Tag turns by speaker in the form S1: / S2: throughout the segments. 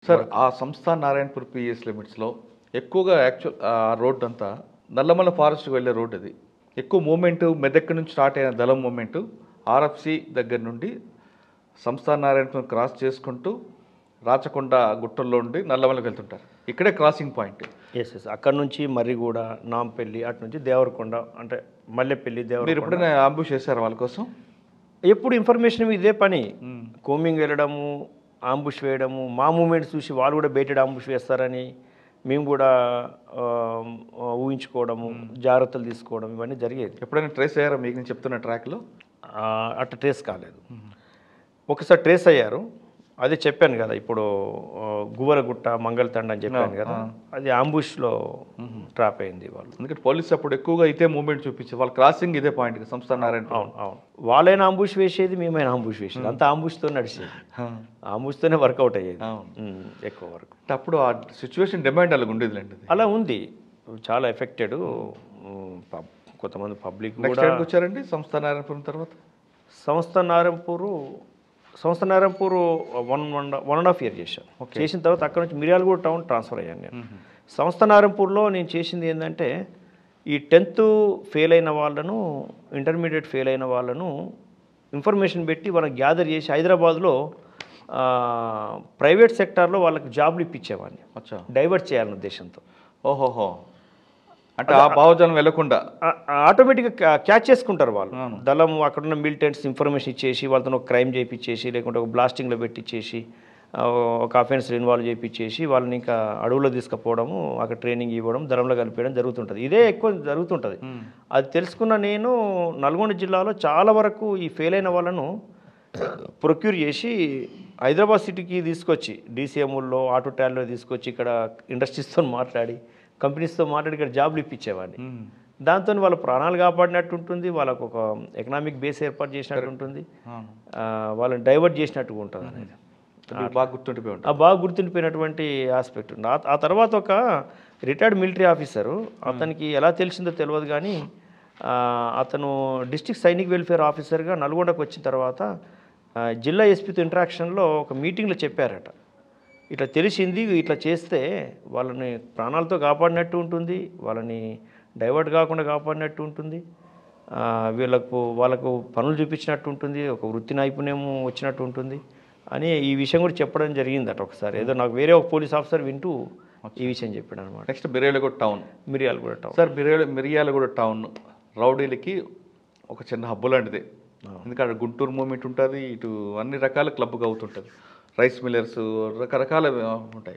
S1: Sir ఆ సంస్థ Narayanpur PS లిమిట్స్లో ఎక్కువగా యాక్చువల్ ఆ రోడ్ అంతా నల్లమల ఫారెస్ట్కి వెళ్ళే రోడ్ అది ఎక్కువ మూమెంట్ మెదక్ నుంచి స్టార్ట్ అయిన దళం మూమెంట్ ఆర్ఎఫ్సి దగ్గర నుండి సంస్థ నారాయణపూర్ క్రాస్ చేసుకుంటూ రాచకొండ గుట్టల్లో ఉండి నల్లమలకి వెళ్తుంటారు ఇక్కడే క్రాసింగ్ పాయింట్
S2: ఎస్ ఎస్ అక్కడ నుంచి మర్రిగూడ నాంపల్లి అటు నుంచి దేవరకొండ అంటే మల్లెపల్లి
S1: మీరు
S2: దేవరకొండ
S1: ఎప్పుడైనా అంబుష్ చేశారు వాళ్ళ కోసం
S2: ఎప్పుడు ఇన్ఫర్మేషన్ ఇదే పని కోమింగ్ వెళ్ళడము ఆంబుష్ వేయడము మా మూమెంట్స్ చూసి వాళ్ళు కూడా బయట ఆంబుష్ వేస్తారని మేము కూడా ఆ, ఊహించుకోవడము జాగ్రత్తలు తీసుకోవడం ఇవన్నీ జరిగేది
S1: ఎప్పుడైనా ట్రేస్ అయ్యారా మీకు నేను చెప్తున్న ట్రాక్లో
S2: ఆ, అట్లా ట్రేస్ కాలేదు ఒకసారి ట్రేస్ అయ్యారు అదే చెప్పాను కదా ఇప్పుడు ఆ, గువ్వలగుట్ట మంగళతండ అని చెప్పాను కదా అది ఆంబుష్లో ట్రాప్ అయింది వాళ్ళు
S1: ఎందుకంటే పోలీస్ అప్పుడు ఎక్కువగా ఇదే మూమెంట్ చూపించారు వాళ్ళ క్రాసింగ్ ఇదే పాయింట్ సంస్థ నారాయణ
S2: అవును అవును వాళ్ళైనా ఆంబుష్ వేసేది మేమైనా ఆంబుష్ వేసేది అంతా ఆంబుష్తో నడిచేది ఆంబుష్తోనే వర్కౌట్ అయ్యేది
S1: అవును
S2: ఉమ్, ఎక్కువ వరకు
S1: అంటే అప్పుడు ఆ సిచ్యువేషన్ డిమాండ్ అలాగ ఉండేదిలేండి అది
S2: అలా ఉంది చాలా ఎఫెక్టెడ్ కొంతమంది పబ్లిక్
S1: నెక్స్ట్
S2: కూడా
S1: ఎక్కడికి వచ్చారండి సంస్థ నారాయణపురం తర్వాత
S2: సంస్థ నారంపూరు సంస్థ Narampuru one one one and half year చేశాను చేసిన తర్వాత అక్కడ నుంచి మిర్యాలగూడ టౌన్ ట్రాన్స్ఫర్ అయ్యాను నేను సంస్థ నారంపూర్లో నేను చేసింది ఏంటంటే ఈ టెన్త్ ఫెయిల్ అయిన వాళ్ళను ఇంటర్మీడియట్ ఫెయిల్ అయిన వాళ్ళను ఇన్ఫర్మేషన్ పెట్టి వాళ్ళని గ్యాదర్ చేసి హైదరాబాద్లో ప్రైవేట్ సెక్టార్లో వాళ్ళకి జాబ్లు ఇప్పించేవాడిని
S1: అచ్చా
S2: డైవర్ట్ చేయాలనే ఉద్దేశంతో
S1: ఓహోహో అంటే ఆ భావజాలం వెళ్లకుండా
S2: ఆటోమేటిక్గా క్యాచ్ చేసుకుంటారు వాళ్ళు దళం అక్కడ ఉన్న మిలిటెంట్స్ ఇన్ఫర్మేషన్ ఇచ్చేసి వాళ్ళతో ఒక క్రైమ్ చేయించేసి లేకుంటే ఒక బ్లాస్టింగ్లో పెట్టించేసి ఆ, ఒక అఫెన్స్ ఇన్వాల్వ్ చేయించేసి వాళ్ళని ఇంకా అడవుల్లో తీసుకుపోవడము అక్కడ ట్రైనింగ్ ఇవ్వడం దళంలో కలిపేయడం జరుగుతుంటుంది ఇదే ఎక్కువ జరుగుతుంటుంది అది తెలుసుకున్న నేను నల్గొండ జిల్లాలో చాలా వరకు ఈ ఫెయిల్ అయిన వాళ్ళను ప్రొక్యూర్ చేసి హైదరాబాద్ సిటీకి తీసుకొచ్చి డీసీఎంలో ఆటో ట్యాల్లో తీసుకొచ్చి ఇక్కడ ఇండస్ట్రీస్తో మాట్లాడి కంపెనీస్తో మాట్లాడి ఇక్కడ జాబ్లు ఇప్పించేవాడిని దాంతో వాళ్ళ ప్రాణాలు కాపాడినట్టు ఉంటుంది వాళ్ళకు ఒక ఎకనామిక్ బేస్ ఏర్పాటు చేసినట్టు ఉంటుంది
S1: అవును.
S2: ఆ, వాళ్ళని డైవర్ట్ చేసినట్టుగా ఉంటుంది అనేది
S1: మీకు బాగా గుర్తుండిపోయి ఉంటుంది
S2: ఆ బాగా గుర్తుండిపోయినటువంటి ఆస్పెక్ట్ ఉంది ఆ- ఆ తర్వాత ఒక రిటైర్డ్ మిలిటరీ ఆఫీసరు అతనికి ఎలా తెలిసిందో తెలియదు కానీ ఆ, అతను డిస్ట్రిక్ట్ సైనిక్ వెల్ఫేర్ ఆఫీసర్గా నల్గొండకు వచ్చిన తర్వాత ఆ, జిల్లా ఎస్పీతో ఇంటరాక్షన్లో ఒక మీటింగ్లో చెప్పారట ఇట్లా తెలిసింది ఇట్లా చేస్తే వాళ్ళని ప్రాణాలతో కాపాడినట్టు ఉంటుంది వాళ్ళని డైవర్ట్ కాకుండా కాపాడినట్టు ఉంటుంది ఆ, వీళ్ళకు వాళ్ళకు పనులు చూపించినట్టు ఉంటుంది ఒక వృత్తి నైపుణ్యం వచ్చినట్టు ఉంటుంది అని ఈ విషయం కూడా చెప్పడం జరిగిందట ఒకసారి ఏదో నాకు వేరే ఒక పోలీస్ ఆఫీసర్ వింటూ ఈ విషయం చెప్పాడు అనమాట
S1: నెక్స్ట్ మిర్యాలగూడ టౌన్
S2: మిరియాలు కూడా town
S1: sir Miryala Miryalaguda town రౌడీలకి ఒక చిన్న హబ్బు లాంటిది ఎందుకంటే గుంటూరు మూమెంట్ ఉంటుంది ఇటు అన్ని రకాల క్లబ్గా అవుతుంటుంది రైస్ మిల్లర్స్ రకరకాల ఉంటాయి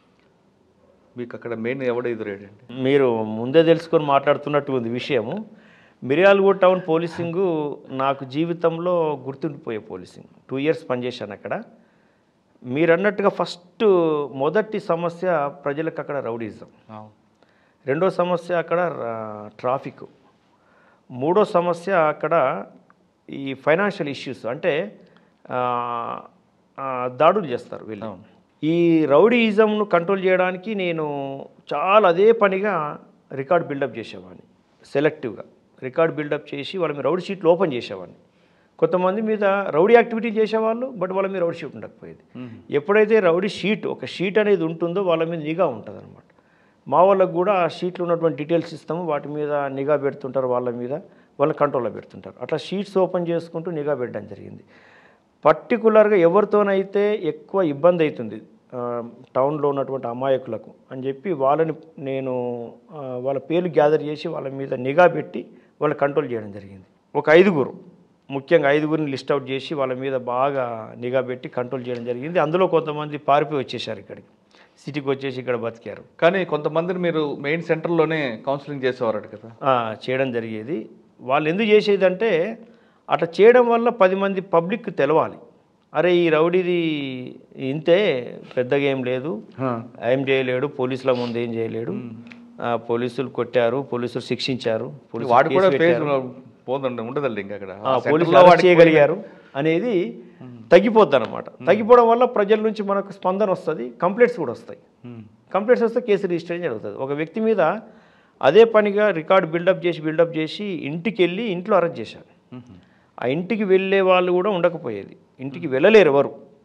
S1: మీకు అక్కడ మెయిన్ ఎవడ ఎదురేడండి
S2: మీరు ముందే తెలుసుకొని మాట్లాడుతున్నట్టు ఉంది విషయము మిర్యాలగూడ టౌన్ పోలీసింగు నాకు జీవితంలో గుర్తుండిపోయే పోలీసింగ్ టూ ఇయర్స్ పనిచేశాను అక్కడ మీరు అన్నట్టుగా ఫస్ట్ మొదటి సమస్య ప్రజలకు అక్కడ రౌడీజం రెండో సమస్య అక్కడ రా- ట్రాఫిక్ మూడో సమస్య అక్కడ ఈ ఫైనాన్షియల్ ఇష్యూస్ అంటే ఆ, ఆ, దాడులు చేస్తారు వీళ్ళు ఈ రౌడీయిజంను కంట్రోల్ చేయడానికి నేను చాలా అదే పనిగా రికార్డ్ బిల్డప్ చేసేవాడిని సెలెక్టివ్గా రికార్డ్ బిల్డప్ చేసి వాళ్ళ మీద రౌడీ షీట్లు ఓపెన్ చేసేవాడిని కొంతమంది మీద రౌడీ యాక్టివిటీ చేసేవాళ్ళు బట్ వాళ్ళ మీద రౌడీ షీట్ ఉండకపోయేది ఎప్పుడైతే రౌడీ షీట్ ఒక షీట్ అనేది ఉంటుందో వాళ్ళ మీద నిఘా ఉంటుంది అనమాట మా వాళ్ళకు కూడా ఆ షీట్లో ఉన్నటువంటి డీటెయిల్స్ ఇస్తాము వాటి మీద నిఘా పెడుతుంటారు వాళ్ళ మీద వాళ్ళ కంట్రోల్లో పెడుతుంటారు అట్లా షీట్స్ ఓపెన్ చేసుకుంటూ నిఘా పెట్టడం జరిగింది పర్టికులర్గా ఎవరితోనైతే ఎక్కువ ఇబ్బంది అవుతుంది ఆ, టౌన్లో ఉన్నటువంటి అమాయకులకు అని చెప్పి వాళ్ళని నేను ఆ, వాళ్ళ పేర్లు గ్యాదర్ చేసి వాళ్ళ మీద నిఘా పెట్టి వాళ్ళ కంట్రోల్ చేయడం జరిగింది ఒక ఐదుగురు ముఖ్యంగా ఐదుగురిని లిస్ట్ అవుట్ చేసి వాళ్ళ మీద బాగా నిఘా పెట్టి కంట్రోల్ చేయడం జరిగింది అందులో కొంతమంది పారిపోయి వచ్చేసారు ఇక్కడికి సిటీకి వచ్చేసి ఇక్కడ బతికారు
S1: కానీ కొంతమందిని మీరు మెయిన్ సెంటర్లోనే కౌన్సిలింగ్ చేసేవారట కదా
S2: ఆ, చేయడం జరిగేది వాళ్ళు ఎందుకు చేసేదంటే అట్లా చేయడం వల్ల పది మంది పబ్లిక్ తెలవాలి అరే ఈ రౌడీది ఇంతే పెద్దగా ఏం లేదు ఏం చేయలేడు పోలీసుల ముందు ఏం చేయలేడు ఆ, పోలీసులు కొట్టారు పోలీసులు శిక్షించారు పోలీసులు
S1: వాడు కూడా
S2: కేసు
S1: పేజ్
S2: పెట్టారు.
S1: పోదండి ఉండదండి ఇంకా అక్కడ
S2: ఆ,
S1: ఆ
S2: పోలీసులు
S1: సెంటర్లో
S2: అరెస్ట్
S1: వాడికి
S2: చేయగలిగారు అనేది తగ్గిపోద్ది అనమాట తగ్గిపోవడం వల్ల ప్రజల నుంచి మనకు స్పందన వస్తుంది కంప్లైంట్స్ కూడా వస్తాయి
S1: ఉమ్.
S2: కంప్లైంట్స్ వస్తే కేసు రిజిస్టర్ జరుగుతుంది ఒక వ్యక్తి మీద అదే పనిగా రికార్డ్ బిల్డప్ చేసి బిల్డప్ చేసి ఇంటికి వెళ్ళి ఇంట్లో అరెస్ట్ చేశారు ఆ ఇంటికి వెళ్ళే వాళ్ళు కూడా ఉండకపోయేది ఇంటికి వెళ్ళలేరు ఎవరు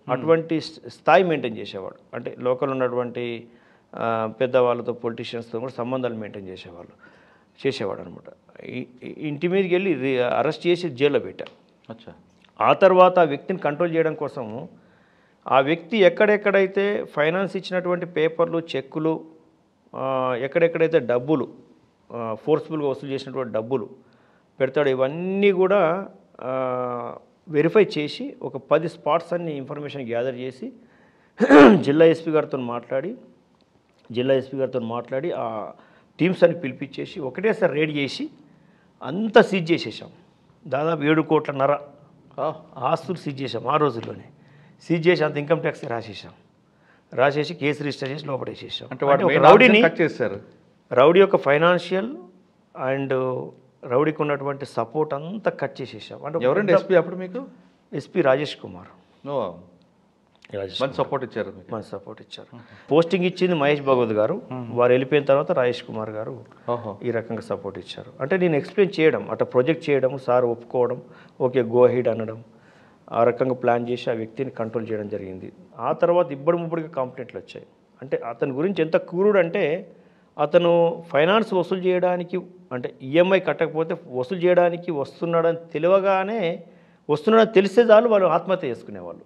S2: అటువంటి స్- స్థాయి మెయింటైన్ చేసేవాడు అంటే లోకల్ ఉన్నటువంటి ఆ, పెద్దవాళ్ళతో పొలిటీషియన్స్తో కూడా సంబంధాలు మెయింటైన్ చేసేవాళ్ళు చేసేవాడు అనమాట ఇంటి మీదకి వెళ్ళి రి- అరెస్ట్ చేసి జైల్లో పెట్టారు
S1: అచ్చా
S2: ఆ తర్వాత ఆ వ్యక్తిని కంట్రోల్ చేయడం కోసము ఆ వ్యక్తి ఎక్కడెక్కడైతే ఫైనాన్స్ ఇచ్చినటువంటి పేపర్లు చెక్కులు ఆ, ఎక్కడెక్కడైతే డబ్బులు ఫోర్స్ఫుల్గా వసూలు చేసినటువంటి డబ్బులు పెడతాడు ఇవన్నీ కూడా వెరిఫై చేసి ఒక పది స్పాట్స్ అన్ని ఇన్ఫర్మేషన్ గ్యాదర్ చేసి జిల్లా ఎస్పీ గారితో మాట్లాడి జిల్లా ఎస్పీ గారితో మాట్లాడి ఆ టీమ్స్ అని పిలిపించేసి ఒకటేసారి రేడ్ చేసి అంతా సీజ్ చేసేసాం దాదాపు ఏడు కోట్లన్నర
S1: ఆ,
S2: ఆస్తులు సీజ్ చేసాం ఆ రోజుల్లోనే సీజ్ చేసి అంత ఇన్కమ్ ట్యాక్స్ రాసేసాం రాసేసి కేసు రిజిస్టర్ చేసి లోపడేసేసాం
S1: అంటే వాడు
S2: ఒక
S1: మెయిన్
S2: రౌడీని
S1: కట్ చేశారు
S2: రౌడీ యొక్క ఫైనాన్షియల్ అండ్ రౌడీకి ఉన్నటువంటి సపోర్ట్ అంతా కట్ చేసేసాం అంటే
S1: ఎవరండి ఎస్పీ అప్పుడు మీకు
S2: ఎస్పీ రాజేష్ కుమార్
S1: నో
S2: రాజేష్
S1: మంచి సపోర్ట్ ఇచ్చారు మీకు
S2: మన సపోర్ట్ ఇచ్చారు పోస్టింగ్ ఇచ్చింది మహేష్ భగవత్ గారు వారు వెళ్ళిపోయిన తర్వాత రాజేష్ కుమార్ గారు
S1: ఓహో
S2: ఈ రకంగా సపోర్ట్ ఇచ్చారు అంటే నేను ఎక్స్ప్లెయిన్ చేయడం అట్లా ప్రొజెక్ట్ చేయడం సార్ ఒప్పుకోవడం ఓకే గో హెడ్ అనడం ఆ రకంగా ప్లాన్ చేసి ఆ వ్యక్తిని కంట్రోల్ చేయడం జరిగింది ఆ తర్వాత ఇబ్బడి ముబ్బడిగా కంప్లైంట్లు వచ్చాయి అంటే అతని గురించి ఎంత క్రూరుడు అంటే అతను ఫైనాన్స్ వసూలు చేయడానికి అంటే ఈఎంఐ కట్టకపోతే వసూలు చేయడానికి వస్తున్నాడని తెలియగానే వస్తున్నాడని తెలిసే చాలు వాళ్ళు ఆత్మహత్య చేసుకునేవాళ్ళు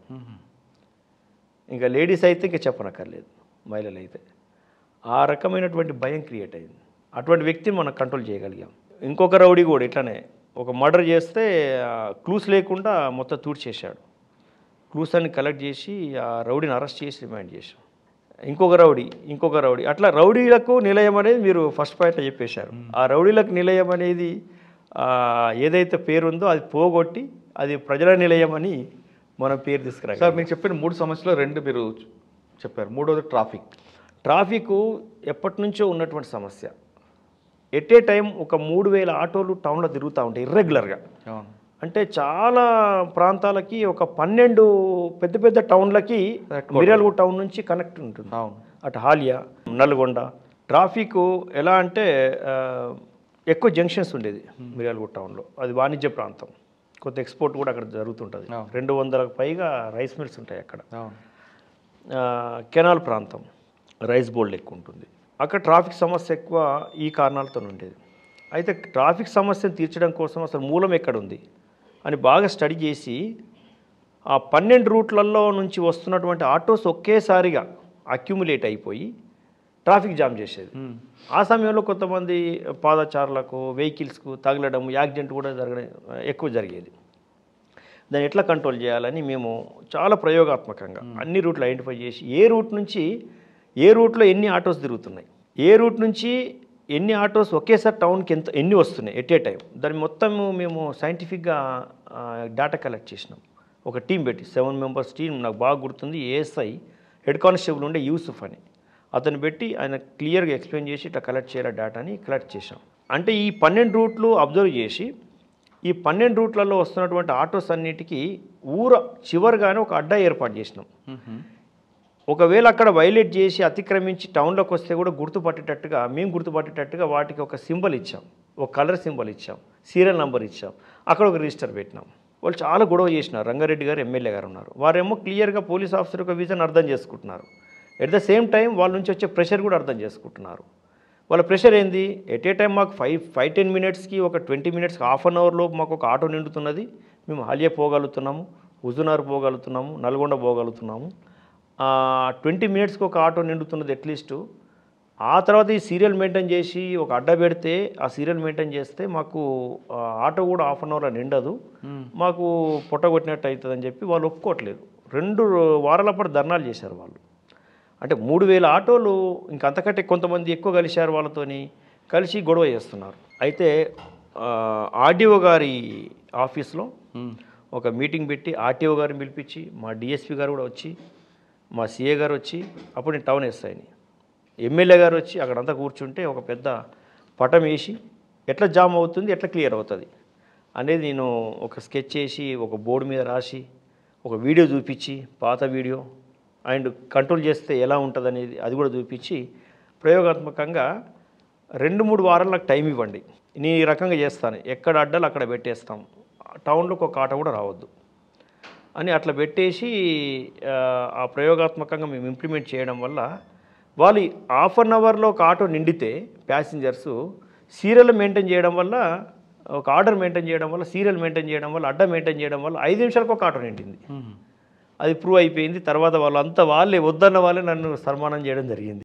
S2: ఇంకా లేడీస్ అయితే ఇంకా చెప్పనక్కర్లేదు మహిళలు అయితే ఆ రకమైనటువంటి భయం క్రియేట్ అయింది అటువంటి వ్యక్తిని మనం కంట్రోల్ చేయగలిగాం ఇంకొక రౌడీ కూడా ఇట్లానే ఒక మర్డర్ చేస్తే క్లూస్ లేకుండా మొత్తం తూడ్చేశాడు క్లూస్ అన్ని కలెక్ట్ చేసి ఆ రౌడీని అరెస్ట్ చేసి రిమాండ్ చేశాం ఇంకొక రౌడీ ఇంకొక రౌడీ అట్లా రౌడీలకు నిలయం అనేది మీరు ఫస్ట్ పాయింట్లో చెప్పేశారు ఆ రౌడీలకు నిలయం అనేది ఆ, ఏదైతే పేరు ఉందో అది పోగొట్టి అది ప్రజల నిలయం అని మనం పేరు తీసుకురా
S1: సార్ మీరు చెప్పిన మూడు సమస్యలు రెండు మీరు చెప్పారు మూడోది ట్రాఫిక్
S2: ట్రాఫిక్ ఎప్పటి నుంచో ఉన్నటువంటి సమస్య ఎట్ ఏ టైం ఒక మూడు వేల ఆటోలు టౌన్లో తిరుగుతూ ఉంటాయి ఇర్రెగ్యులర్గా
S1: అవును
S2: అంటే చాలా ప్రాంతాలకి ఒక పన్నెండు పెద్ద పెద్ద టౌన్లకి
S1: Headquarter.
S2: మిర్యాలగూడ టౌన్ నుంచి కనెక్ట్ ఉంటుంది
S1: అవును
S2: అటు హాలియా నల్గొండ ట్రాఫిక్ ఎలా అంటే ఆ, ఎక్కువ జంక్షన్స్ ఉండేది మిర్యాలగూడ టౌన్లో అది వాణిజ్య ప్రాంతం కొంత ఎక్స్పోర్ట్ కూడా అక్కడ జరుగుతుంటుంది
S1: అవును.
S2: రెండు వందలకు పైగా రైస్ మిల్స్ ఉంటాయి అక్కడ
S1: అవును
S2: ఆ, కెనాల్ ప్రాంతం రైస్ బోల్డ్ ఎక్కువ ఉంటుంది అక్కడ ట్రాఫిక్ సమస్య ఎక్కువ ఈ కారణాలతో ఉండేది అయితే ట్రాఫిక్ సమస్యను తీర్చడం కోసం అసలు మూలం ఎక్కడ ఉంది అని బాగా స్టడీ చేసి ఆ పన్నెండు రూట్లలో నుంచి వస్తున్నటువంటి ఆటోస్ ఒకేసారిగా అక్యుములేట్ అయిపోయి ట్రాఫిక్ జామ్ చేసేది ఆ సమయంలో కొంతమంది పాదచారులకు వెహికల్స్కు తగలడం యాక్సిడెంట్ కూడా జరగడం ఎక్కువ జరిగేది దాన్ని ఎట్లా కంట్రోల్ చేయాలని మేము చాలా ప్రయోగాత్మకంగా అన్ని రూట్లు ఐడెంటిఫై చేసి ఏ రూట్ నుంచి ఏ రూట్లో ఎన్ని ఆటోస్ తిరుగుతున్నాయి ఏ రూట్ నుంచి ఎన్ని ఆటోస్ ఒకేసారి టౌన్కి ఎంత ఎన్ని వస్తున్నాయి ఎట్ ఏ టైం దాన్ని మొత్తం మేము సైంటిఫిక్గా డేటా కలెక్ట్ చేసినాం ఒక టీం పెట్టి సెవెన్ మెంబర్స్ టీం నాకు బాగా గుర్తుంది ఏఎస్ఐ హెడ్ కానిస్టేబుల్ ఉండే యూసుఫ్ అని అతను పెట్టి ఆయన క్లియర్గా ఎక్స్ప్లెయిన్ చేసి ఇట్లా కలెక్ట్ చేయాలి డేటాని కలెక్ట్ చేసాం అంటే ఈ పన్నెండు రూట్లు అబ్జర్వ్ చేసి ఈ పన్నెండు రూట్లలో వస్తున్నటువంటి ఆటోస్ అన్నిటికీ ఊర చివరిగానే ఒక అడ్డా ఏర్పాటు చేసినాం ఒకవేళ అక్కడ వైలేట్ చేసి అతిక్రమించి టౌన్లోకి వస్తే కూడా గుర్తుపట్టేటట్టుగా మేము గుర్తుపట్టేటట్టుగా వాటికి ఒక సింబల్ ఇచ్చాం ఒక కలర్ సింబల్ ఇచ్చాం సీరియల్ నెంబర్ ఇచ్చాం అక్కడ ఒక రిజిస్టర్ పెట్టినాం వాళ్ళు చాలా గొడవ చేసినారు రంగారెడ్డి గారు ఎమ్మెల్యే గారు ఉన్నారు వారేమో క్లియర్గా పోలీస్ ఆఫీసర్ యొక్క విజన్ అర్థం చేసుకుంటున్నారు ఎట్ ద సేమ్ టైం వాళ్ళ నుంచి వచ్చే ప్రెషర్ కూడా అర్థం చేసుకుంటున్నారు వాళ్ళ ప్రెషర్ ఏంది ఎట్ ఏ టైం మాకు ఫైవ్ ఫైవ్ టెన్ మినిట్స్కి ఒక ట్వంటీ మినిట్స్కి హాఫ్ అన్ అవర్లో మాకు ఒక ఆటో నిండుతున్నది మేము హాలియా పోగలుగుతున్నాము హుజునార్ పోగలుగుతున్నాము నల్గొండ పోగలుగుతున్నాము ట్వంటీ మినిట్స్కి ఒక ఆటో నిండుతున్నది అట్లీస్ట్ ఆ తర్వాత ఈ సీరియల్ మెయింటైన్ చేసి ఒక అడ్డ పెడితే ఆ సీరియల్ మెయింటైన్ చేస్తే మాకు ఆ, ఆటో కూడా హాఫ్ అన్ అవర్లో నిండదు మాకు పొట్టగొట్టినట్టు అవుతుందని చెప్పి వాళ్ళు ఒప్పుకోవట్లేదు రెండు వారాల పాటు ధర్నాలు చేశారు వాళ్ళు అంటే మూడు వేల ఆటోలు ఇంకంతకంటే కొంతమంది ఎక్కువ కలిశారు వాళ్ళతోని కలిసి గొడవ చేస్తున్నారు అయితే ఆర్డీఓ గారి ఆఫీస్లో ఒక మీటింగ్ పెట్టి ఆర్టీఓ గారిని పిలిపించి మా డిఎస్పి గారు కూడా వచ్చి మా సిఏ గారు వచ్చి అప్పుడు నేను టౌన్ ఎస్ఐని ఎమ్మెల్యే గారు వచ్చి అక్కడంతా కూర్చుంటే ఒక పెద్ద పటం వేసి ఎట్లా జామ్ అవుతుంది ఎట్లా క్లియర్ అవుతుంది అనేది నేను ఒక స్కెచ్ చేసి ఒక బోర్డు మీద రాసి ఒక వీడియో చూపించి పాత వీడియో అండ్ కంట్రోల్ చేస్తే ఎలా ఉంటుంది అనేది అది కూడా చూపించి ప్రయోగాత్మకంగా రెండు మూడు వారాలు నాకు టైం ఇవ్వండి నేను ఈ రకంగా చేస్తాను ఎక్కడ అడ్డాలు అక్కడ పెట్టేస్తాం టౌన్లోకి ఒక ఆట కూడా రావద్దు అని అట్లా పెట్టేసి ఆ, ఆ ప్రయోగాత్మకంగా మేము ఇంప్లిమెంట్ చేయడం వల్ల వాళ్ళు హాఫ్ అన్ అవర్లో ఒక ఆటో నిండితే ప్యాసింజర్స్ సీరియల్ మెయింటైన్ చేయడం వల్ల ఒక ఆర్డర్ మెయింటైన్ చేయడం వల్ల సీరియల్ మెయింటైన్ చేయడం వల్ల అడ్డ మెయింటైన్ చేయడం వల్ల ఐదు నిమిషాలకు ఒక ఆటో నిండింది అది ప్రూవ్ అయిపోయింది తర్వాత వాళ్ళంతా వాళ్ళే వద్దన్న వాళ్ళే నన్ను సన్మానం చేయడం జరిగింది